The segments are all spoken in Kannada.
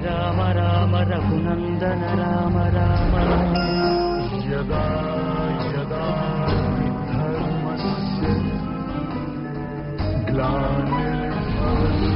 ರಾಮ ರಾಮ ರಘುನಂದನ ರಾಮ ರಾಮ यदा यदा हि धर्मस्य ग्लानिर्भवति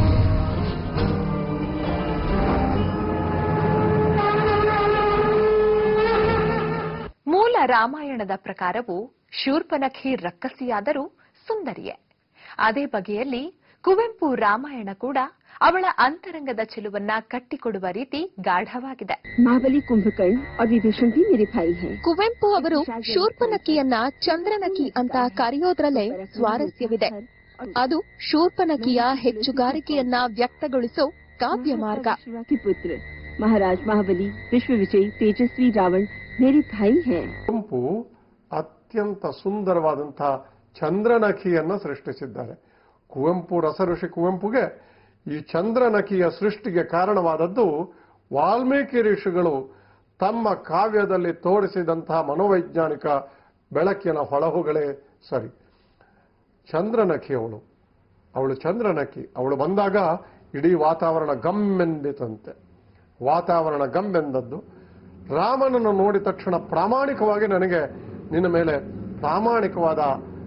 ಮೂಲ ರಾಮಾಯಣದ ಪ್ರಕಾರವು ಶೂರ್ಪನಖಿ ರಕ್ಕಸಿಯಾದರೂ ಸುಂದರಿಯೇ ಅದೇ ಬಗೆಯಲ್ಲಿ ಕುವೆಂಪು ರಾಮಾಯಣ ಕೂಡ ಅವಳ ಅಂತರಂಗದ ಚೆಲುವನ್ನ ಕಟ್ಟಿಕೊಡುವ ರೀತಿ ಗಾಢವಾಗಿದೆ महाबली कुंभकर्ण और विभीषण भी मेरे भाई हैं ಕುವೆಂಪು ಅವರು ಶೂರ್ಪನಖಿಯನ್ನ ಚಂದ್ರನಖಿ ಅಂತ ಕರೆಯೋದ್ರಲ್ಲೇ ಸ್ವಾರಸ್ಯವಿದೆ ಅದು ಶೂರ್ಪನಖಿಯ ಹೆಚ್ಚುಗಾರಿಕೆಯನ್ನ ವ್ಯಕ್ತಗೊಳಿಸೋ ಕಾವ್ಯ ಮಾರ್ಗ के पुत्र महाराज महाबली विश्व विजयी तेजस्वी रावण मेरे भाई हैं ಕುವೆಂಪು ಅತ್ಯಂತ ಸುಂದರವಾದಂತಹ ಚಂದ್ರನಖಿಯನ್ನ ಸೃಷ್ಟಿಸಿದ್ದಾರೆ ಕುವೆಂಪು ರಸಋಷಿ ಕುವೆಂಪುಗೆ ಈ ಚಂದ್ರನಖಿಯ ಸೃಷ್ಟಿಗೆ ಕಾರಣವಾದದ್ದು ವಾಲ್ಮೀಕಿ ಋಷಿಗಳು ತಮ್ಮ ಕಾವ್ಯದಲ್ಲಿ ತೋರಿಸಿದಂತಹ ಮನೋವೈಜ್ಞಾನಿಕ ಬೆಳಕಿನ ಹೊಳಹುಗಳೇ ಸರಿ ಚಂದ್ರನಖಿ ಅವಳು ಅವಳು ಚಂದ್ರನಖಿ ಅವಳು ಬಂದಾಗ ಇಡೀ ವಾತಾವರಣ ಗಮ್ಮೆಂದಿತಂತೆ ವಾತಾವರಣ ಗಮ್ಮೆಂದದ್ದು ರಾಮನನ್ನು ನೋಡಿದ ತಕ್ಷಣ ಪ್ರಾಮಾಣಿಕವಾಗಿ ನನಗೆ ನಿನ್ನ ಮೇಲೆ ಪ್ರಾಮಾಣಿಕವಾದ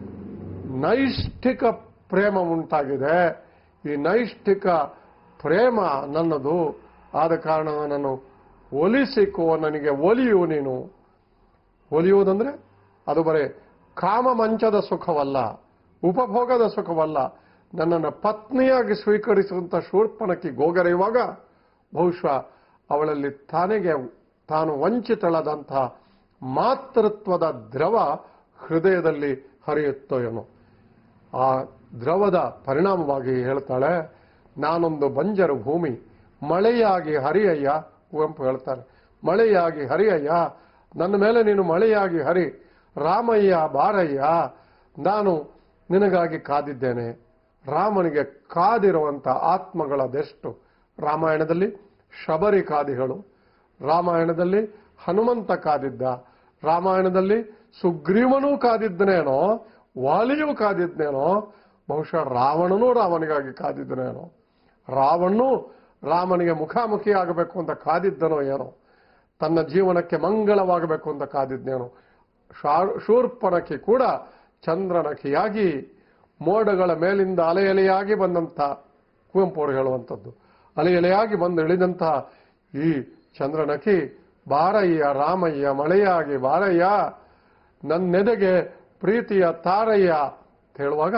ನೈಷ್ಠಿಕ ಪ್ರೇಮ ಉಂಟಾಗಿದೆ ಈ ನೈಷ್ಠಿಕ ಪ್ರೇಮ ನನ್ನದು ಆದ ಕಾರಣ ನನ್ನನ್ನು ಒಲಿಸಿಕೋ ನನಗೆ ಒಲಿಯು ನೀನು ಒಲಿಯುವುದಂದ್ರೆ ಅದು ಬರೇ ಕಾಮ ಮಂಚದ ಸುಖವಲ್ಲ ಉಪಭೋಗದ ಸುಖವಲ್ಲ ನನ್ನನ್ನು ಪತ್ನಿಯಾಗಿ ಸ್ವೀಕರಿಸುವಂತ ಶೂರ್ಪಣಕಿ ಗೋಗರೆಯುವಾಗ ಬಹುಶಃ ಅವಳಲ್ಲಿ ತಾನಿಗೆ ತಾನು ವಂಚಿತಳದಂತಹ ಮಾತೃತ್ವದ ದ್ರವ ಹೃದಯದಲ್ಲಿ ಹರಿಯುತ್ತೋ ಏನೋ ಆ ದ್ರವದ ಪರಿಣಾಮವಾಗಿ ಹೇಳ್ತಾಳೆ ನಾನೊಂದು ಬಂಜರು ಭೂಮಿ ಮಳೆಯಾಗಿ ಹರಿಯಯ್ಯ ಕುವೆಂಪು ಹೇಳ್ತಾರೆ ಮಳೆಯಾಗಿ ಹರಿಯಯ್ಯ ನನ್ನ ಮೇಲೆ ನೀನು ಮಳೆಯಾಗಿ ಹರಿ ರಾಮಯ್ಯ ಬಾರಯ್ಯ ನಾನು ನಿನಗಾಗಿ ಕಾದಿದ್ದೇನೆ ರಾಮನಿಗೆ ಕಾದಿರುವಂತ ಆತ್ಮಗಳದೆಷ್ಟು ರಾಮಾಯಣದಲ್ಲಿ ಶಬರಿ ಕಾದಿಗಳು ರಾಮಾಯಣದಲ್ಲಿ ಹನುಮಂತ ಕಾದಿದ್ದ ರಾಮಾಯಣದಲ್ಲಿ ಸುಗ್ರೀವನೂ ಕಾದಿದ್ದನೇನೋ ವಾಲಿಯೂ ಕಾದಿದ್ನೇನೋ ಬಹುಶಃ ರಾವಣನೂ ರಾಮನಿಗಾಗಿ ಕಾದಿದ್ದನೇನೋ ರಾವಣನು ರಾಮನಿಗೆ ಮುಖಾಮುಖಿ ಆಗಬೇಕು ಅಂತ ಕಾದಿದ್ದನೋ ಏನೋ ತನ್ನ ಜೀವನಕ್ಕೆ ಮಂಗಳವಾಗಬೇಕು ಅಂತ ಕಾದಿದ್ನೇನೋ ಶಾ- ಶೂರ್ಪಣಖಿ ಕೂಡ ಚಂದ್ರನಖಿಯಾಗಿ ಮೋಡಗಳ ಮೇಲಿಂದ ಅಲೆ ಎಲೆಯಾಗಿ ಬಂದಂತ ಕುವೆಂಪು ಅವರು ಹೇಳುವಂಥದ್ದು ಅಲೆ ಎಲೆಯಾಗಿ ಬಂದು ಇಳಿದಂತ ಈ ಚಂದ್ರನಖಿ ಬಾರಯ್ಯ ರಾಮಯ್ಯ ಮಳೆಯಾಗಿ ಬಾರಯ್ಯ ನನ್ನೆದೆಗೆ ಪ್ರೀತಿಯ ತಾರಯ್ಯ ಅಂತ ಹೇಳುವಾಗ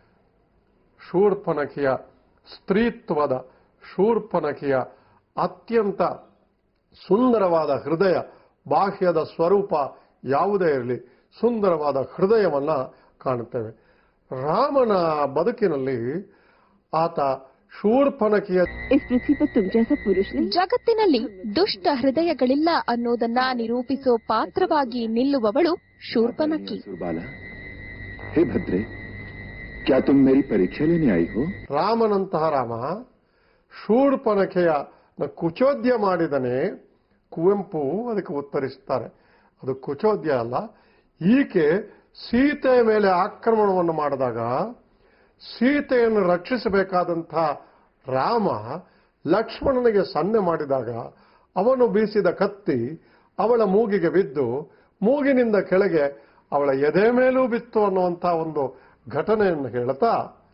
ಶೂರ್ಪನಖಿಯ ಸ್ತ್ರೀತ್ವದ ಶೂರ್ಪನಖಿಯ ಅತ್ಯಂತ ಸುಂದರವಾದ ಹೃದಯ ಬಾಹ್ಯದ ಸ್ವರೂಪ ಯಾವುದೇ ಇರಲಿ ಸುಂದರವಾದ ಹೃದಯವನ್ನ ಕಾಣುತ್ತೇವೆ ರಾಮನ ಬದುಕಿನಲ್ಲಿ ಆತ ಶೂರ್ಪನಖಿಯ इस पृथ्वी पर तुम जैसा पुरुष नहीं ಜಗತ್ತಿನಲ್ಲಿ ದುಷ್ಟ ಹೃದಯಗಳಿಲ್ಲ ಅನ್ನೋದನ್ನ ನಿರೂಪಿಸೋ ಪಾತ್ರವಾಗಿ ನಿಲ್ಲುವವಳು ಶೂರ್ಪನಖಿ सुरबाला हे भद्रे क्या तुम मेरी परीक्षा लेने आई हो ರಾಮನಂತಹ ರಾಮ ಶೂರ್ಪನಖೆಯ ಕುಚೋದ್ಯ ಮಾಡಿದನೆ ಕುವೆಂಪು ಅದಕ್ಕೆ ಉತ್ತರಿಸುತ್ತಾರೆ ಅದು ಕುಚೋದ್ಯ ಅಲ್ಲ ಈಕೆ ಸೀತೆಯ ಮೇಲೆ ಆಕ್ರಮಣವನ್ನು ಮಾಡಿದಾಗ ಸೀತೆಯನ್ನು ರಕ್ಷಿಸಬೇಕಾದಂಥ ರಾಮ ಲಕ್ಷ್ಮಣನಿಗೆ ಸನ್ನೆ ಮಾಡಿದಾಗ ಅವನು ಬೀಸಿದ ಕತ್ತಿ ಅವಳ ಮೂಗಿಗೆ ಬಿದ್ದು ಮೂಗಿನಿಂದ ಕೆಳಗೆ ಅವಳ ಎದೆ ಮೇಲೂ ಬಿತ್ತು ಅನ್ನುವಂಥ ಒಂದು ಘಟನೆಯನ್ನು ಹೇಳ್ತಾ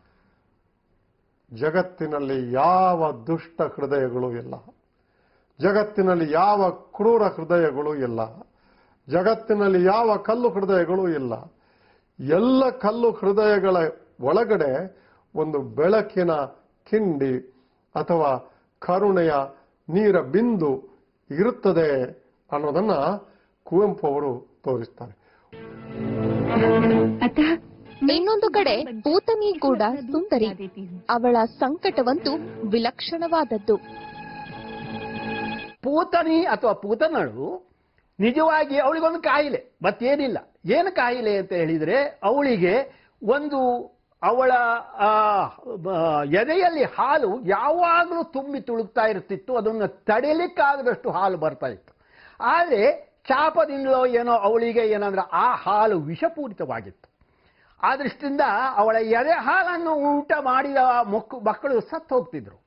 ಜಗತ್ತಿನಲ್ಲಿ ಯಾವ ದುಷ್ಟ ಹೃದಯಗಳು ಇಲ್ಲ ಜಗತ್ತಿನಲ್ಲಿ ಯಾವ ಕ್ರೂರ ಹೃದಯಗಳು ಇಲ್ಲ ಜಗತ್ತಿನಲ್ಲಿ ಯಾವ ಕಲ್ಲು ಹೃದಯಗಳು ಇಲ್ಲ ಎಲ್ಲ ಕಲ್ಲು ಹೃದಯಗಳ ಒಳಗಡೆ ಒಂದು ಬೆಳಕಿನ ಕಿಂಡಿ ಅಥವಾ ಕರುಣೆಯ ನೀರ ಬಿಂದು ಇರುತ್ತದೆ ಅನ್ನೋದನ್ನ ಕುವೆಂಪು ಅವರು ತೋರಿಸ್ತಾರೆ अतः ಇನ್ನೊಂದು ಕಡೆ ಪೂತನಿ ಕೂಡ ಸುಂದರಿ ಅವಳ ಸಂಕಟವಂತೂ ವಿಲಕ್ಷಣವಾದದ್ದು ಪೂತನಿ ಅಥವಾ ಪೂತನಳು ನಿಜವಾಗಿ ಅವಳಿಗೊಂದು ಕಾಯಿಲೆ ಮತ್ತೇನಿಲ್ಲ ಏನು ಕಾಯಿಲೆ ಅಂತ ಹೇಳಿದ್ರೆ ಅವಳಿಗೆ ಒಂದು ಅವಳ ಆ, ಬ- ಎದೆಯಲ್ಲಿ ಹಾಲು ಯಾವಾಗಲೂ ತುಂಬಿ ತುಳುಕ್ತಾ ಇರ್ತಿತ್ತು ಅದನ್ನು ತಡೆಯಲಿಕ್ಕಾಗದಷ್ಟು ಹಾಲು ಬರ್ತಾ ಇತ್ತು ಆದರೆ ಶಾಪದಿಂದಲೋ ಏನೋ ಅವಳಿಗೆ ಏನಂದ್ರೆ ಆ ಹಾಲು ವಿಷಪೂರಿತವಾಗಿತ್ತು ಆ ದೃಷ್ಟಿಯಿಂದ ಅವಳ ಎದೆ ಹಾಲನ್ನು ಊಟ ಮಾಡಿದ ಮಕ್ಕು ಮಕ್ಕಳು ಸತ್ತು ಹೋಗ್ತಿದ್ರು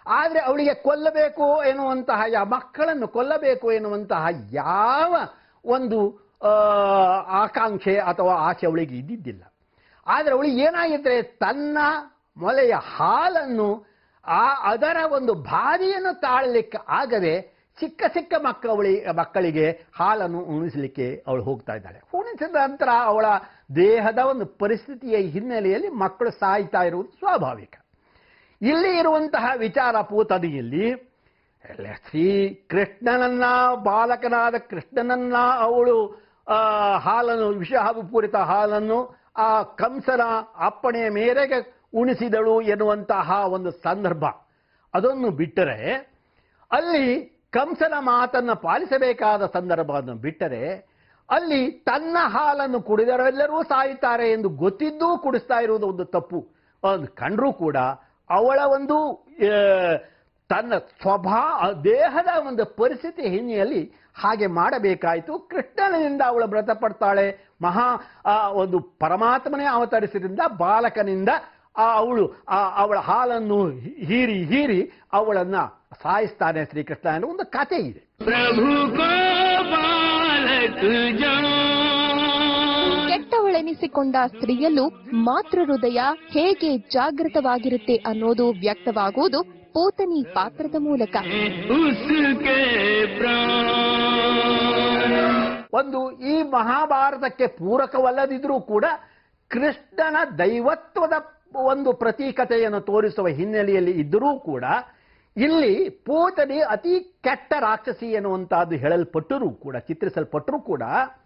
ಆದರೆ ಅವಳಿಗೆ ಕೊಲ್ಲಬೇಕು ಎನ್ನುವಂತಹ ಯಾ ಮಕ್ಕಳನ್ನು ಕೊಲ್ಲಬೇಕು ಎನ್ನುವಂತಹ ಯಾವ ಒಂದು ಆ, ಆಕಾಂಕ್ಷೆ ಅಥವಾ ಆಸೆ ಅವಳಿಗೆ ಇದ್ದಿದ್ದಿಲ್ಲ ಆದರೆ ಅವಳಿಗೆ ಏನಾಗಿದ್ರೆ ತನ್ನ ಮೊಲೆಯ ಹಾಲನ್ನು ಆ ಅದರ ಒಂದು ಬಾಧೆಯನ್ನು ತಾಳಲಿಕ್ಕೆ ಆಗದೆ ಚಿಕ್ಕ ಚಿಕ್ಕ ಮಕ್ಕಳಿ ಮಕ್ಕಳಿಗೆ ಹಾಲನ್ನು ಉಣಿಸಲಿಕ್ಕೆ ಅವಳು ಹೋಗ್ತಾ ಇದ್ದಾಳೆ ಉಣಿಸಿದ ನಂತರ ಅವಳ ದೇಹದ ಒಂದು ಪರಿಸ್ಥಿತಿಯ ಹಿನ್ನೆಲೆಯಲ್ಲಿ ಮಕ್ಕಳು ಸಾಯ್ತಾ ಇರುವುದು ಸ್ವಾಭಾವಿಕ ಇಲ್ಲಿ ಇರುವಂತಹ ವಿಚಾರ ಪೂತನಿಯಲ್ಲಿ ಎಲ್ಲ ಶ್ರೀ ಕೃಷ್ಣನನ್ನ ಬಾಲಕನಾದ ಕೃಷ್ಣನನ್ನ ಅವಳು ಆ, ಹಾಲನ್ನು ವಿಷಹಾಪೂರಿತ ಹಾಲನ್ನು ಆ ಕಂಸನ ಅಪ್ಪಣೆಯ ಮೇರೆಗೆ ಉಣಿಸಿದಳು ಎನ್ನುವಂತಹ ಒಂದು ಸಂದರ್ಭ ಅದನ್ನು ಬಿಟ್ಟರೆ ಅಲ್ಲಿ ಕಂಸನ ಮಾತನ್ನು ಪಾಲಿಸಬೇಕಾದ ಸಂದರ್ಭವನ್ನು ಬಿಟ್ಟರೆ ಅಲ್ಲಿ ತನ್ನ ಹಾಲನ್ನು ಕುಡಿದರೆಲ್ಲರೂ ಸಾಯುತ್ತಾರೆ ಎಂದು ಗೊತ್ತಿದ್ದೂ ಕುಡಿಸ್ತಾ ಇರುವುದು ಒಂದು ತಪ್ಪು ಒಂದು ಕಂಡ್ರೂ ಕೂಡ ಅವಳ ಒಂದು ಆ, ತನ್ನ ಸ್ವಭಾ ದೇಹದ ಒಂದು ಪರಿಸ್ಥಿತಿ ಹಿನ್ನೆಲೆಯಲ್ಲಿ ಹಾಗೆ ಮಾಡಬೇಕಾಯಿತು ಕೃಷ್ಣನಿಂದ ಅವಳು ವ್ರತ ಪಡ್ತಾಳೆ ಮಹಾ ಆ, ಒಂದು ಪರಮಾತ್ಮನೇ ಅವತರಿಸಿದ್ರಿಂದ ಬಾಲಕನಿಂದ ಆ ಅವಳು ಆ ಅವಳ ಹಾಲನ್ನು ಹೀರಿ ಹೀರಿ ಅವಳನ್ನ ಸಾಯಿಸ್ತಾನೆ ಶ್ರೀಕೃಷ್ಣ ಅನ್ನೋ ಒಂದು ಕಥೆ ಇದೆ प्रभु को बालक जान ಕೆಟ್ಟವಳೆನಿಸಿಕೊಂಡ ಸ್ತ್ರೀಯಲ್ಲೂ ಮಾತೃ ಹೃದಯ ಹೇಗೆ ಜಾಗೃತವಾಗಿರುತ್ತೆ ಅನ್ನೋದು ವ್ಯಕ್ತವಾಗುವುದು ಪೂತನಿ ಪಾತ್ರದ ಮೂಲಕ उसके प्राण ಒಂದು ಈ ಮಹಾಭಾರತಕ್ಕೆ ಪೂರಕವಲ್ಲದಿದ್ರೂ ಕೂಡ ಕೃಷ್ಣನ ದೈವತ್ವದ ಒಂದು ಪ್ರತೀಕತೆಯನ್ನು ತೋರಿಸುವ ಹಿನ್ನೆಲೆಯಲ್ಲಿ ಇದ್ದರೂ ಕೂಡ ಇಲ್ಲಿ ಪೂತನಿ ಅತಿ ಕೆಟ್ಟ ರಾಕ್ಷಸಿ ಎನ್ನುವಂತಹದ್ದು ಹೇಳಲ್ಪಟ್ಟರೂ ಕೂಡ ಚಿತ್ರಿಸಲ್ಪಟ್ಟರೂ ಕೂಡ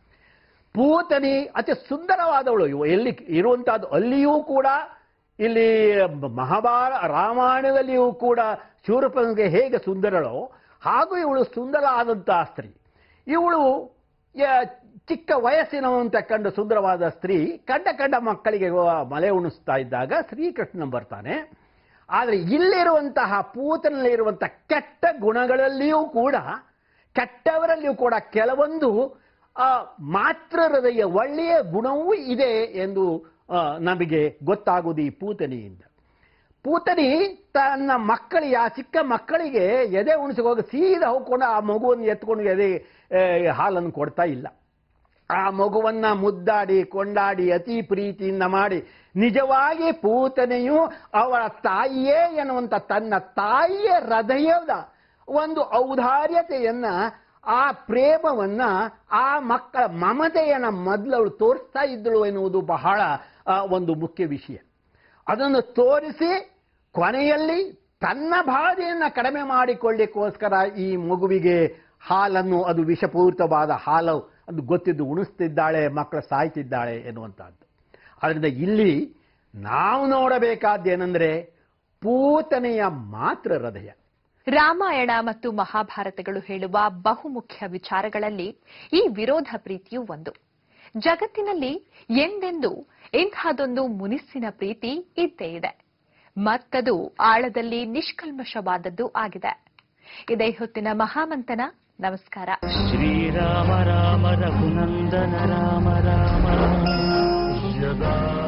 ಪೂತನಿ ಅತಿ ಸುಂದರವಾದವಳು ಇವು ಎಲ್ಲಿ ಇರುವಂತಹದ್ದು ಅಲ್ಲಿಯೂ ಕೂಡ ಇಲ್ಲಿ ಮಹಾಭಾರ ರಾಮಾಯಣದಲ್ಲಿಯೂ ಕೂಡ ಶೂರಪನಿಗೆ ಹೇಗೆ ಸುಂದರಳೋ ಹಾಗೂ ಇವಳು ಸುಂದರ ಆದಂತಹ ಸ್ತ್ರೀ ಇವಳು ಯ- ಚಿಕ್ಕ ವಯಸ್ಸಿನವಂತ ಕಂಡು ಸುಂದರವಾದ ಸ್ತ್ರೀ ಕಂಡ ಕಂಡ ಮಕ್ಕಳಿಗೆ ಮಲೆ ಉಣಿಸ್ತಾ ಇದ್ದಾಗ ಶ್ರೀಕೃಷ್ಣ ಬರ್ತಾನೆ ಆದರೆ ಇಲ್ಲಿರುವಂತಹ ಪೂತನಲ್ಲಿರುವಂತಹ ಕೆಟ್ಟ ಗುಣಗಳಲ್ಲಿಯೂ ಕೂಡ ಕೆಟ್ಟವರಲ್ಲಿಯೂ ಕೂಡ ಕೆಲವೊಂದು ಆ, ಮಾತೃ ಹೃದಯ ಒಳ್ಳೆಯ ಗುಣವೂ ಇದೆ ಎಂದು ಆ, ನಮಗೆ ಗೊತ್ತಾಗುವುದು ಈ ಪೂತನಿಯಿಂದ ಪೂತನಿ ತನ್ನ ಮಕ್ಕಳಿಗೆ ಆ ಚಿಕ್ಕ ಮಕ್ಕಳಿಗೆ ಎದೆ ಉಣಿಸಿಗೆ ಹೋಗಿ ಸೀದಾ ಹೋಗ್ಕೊಂಡು ಆ ಮಗುವನ್ನು ಎತ್ಕೊಂಡು ಎದೆ ಆ, ಹಾಲನ್ನು ಕೊಡ್ತಾ ಇಲ್ಲ ಆ ಮಗುವನ್ನ ಮುದ್ದಾಡಿ ಕೊಂಡಾಡಿ ಅತಿ ಪ್ರೀತಿಯಿಂದ ಮಾಡಿ ನಿಜವಾಗಿ ಪೂತನೆಯು ಅವಳ ತಾಯಿಯೇ ಎನ್ನುವಂತ ತನ್ನ ತಾಯಿಯ ಹೃದಯದ ಒಂದು ಔದಾರ್ಯತೆಯನ್ನ ಆ ಪ್ರೇಮವನ್ನ ಆ ಮಕ್ಕಳ ಮಮತೆಯನ್ನ ಮೊದಲು ಅವಳು ತೋರಿಸ್ತಾ ಇದ್ದಳು ಎನ್ನುವುದು ಬಹಳ ಆ, ಒಂದು ಮುಖ್ಯ ವಿಷಯ ಅದನ್ನು ತೋರಿಸಿ ಕೊನೆಯಲ್ಲಿ ತನ್ನ ಬಾಧೆಯನ್ನ ಕಡಿಮೆ ಮಾಡಿಕೊಳ್ಳಿಕ್ಕೋಸ್ಕರ ಈ ಮಗುವಿಗೆ ಹಾಲನ್ನು ಅದು ವಿಷಪೂರಿತವಾದ ಹಾಲು ಅದು ಗೊತ್ತಿದ್ದು ಉಣಿಸ್ತಿದ್ದಾಳೆ ಮಕ್ಕಳು ಸಾಯ್ತಿದ್ದಾಳೆ ಎನ್ನುವಂತಹದ್ದು ಅದರಿಂದ ಇಲ್ಲಿ ನಾವು ನೋಡಬೇಕಾದ್ದೇನೆಂದ್ರೆ ಪೂತನೆಯ ಮಾತ್ರ ಹೃದಯ ರಾಮಾಯಣ ಮತ್ತು ಮಹಾಭಾರತಗಳು ಹೇಳುವ ಬಹುಮುಖ್ಯ ವಿಚಾರಗಳಲ್ಲಿ ಈ ವಿರೋಧ ಪ್ರೀತಿಯೂ ಒಂದು ಜಗತ್ತಿನಲ್ಲಿ ಎಂದೆಂದೂ ಇಂತಹದೊಂದು ಮುನಿಸ್ಸಿನ ಪ್ರೀತಿ ಇದ್ದೇ ಇದೆ ಮತ್ತದು ಆಳದಲ್ಲಿ ನಿಷ್ಕಲ್ಮಶವಾದದ್ದು ಆಗಿದೆ ಇದೇ ಹೊತ್ತಿನ ಮಹಾಮಂಥನ ನಮಸ್ಕಾರ श्रीराम राम रघुनन्दन राम राम यदा